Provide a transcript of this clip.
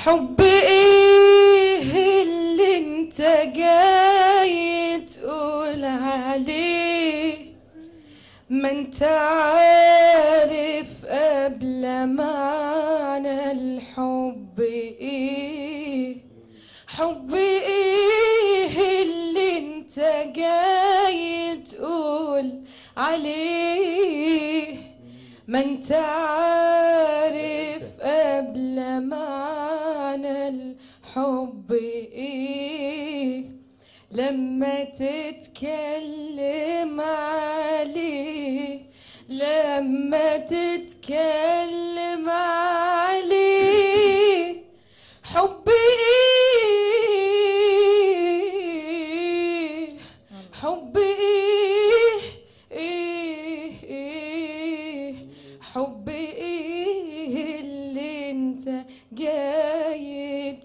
حب ايه اللي انت جاي تقول عليه ما انت عارف قبل معنى الحب ايه حب ايه اللي انت جاي تقول عليه ما انت عارف قبل معنى الحب ايه لما تتكلم عليه لما تتكلم عليه حب ايه حب ايه ايه ايه حب ايه اللي انت جاي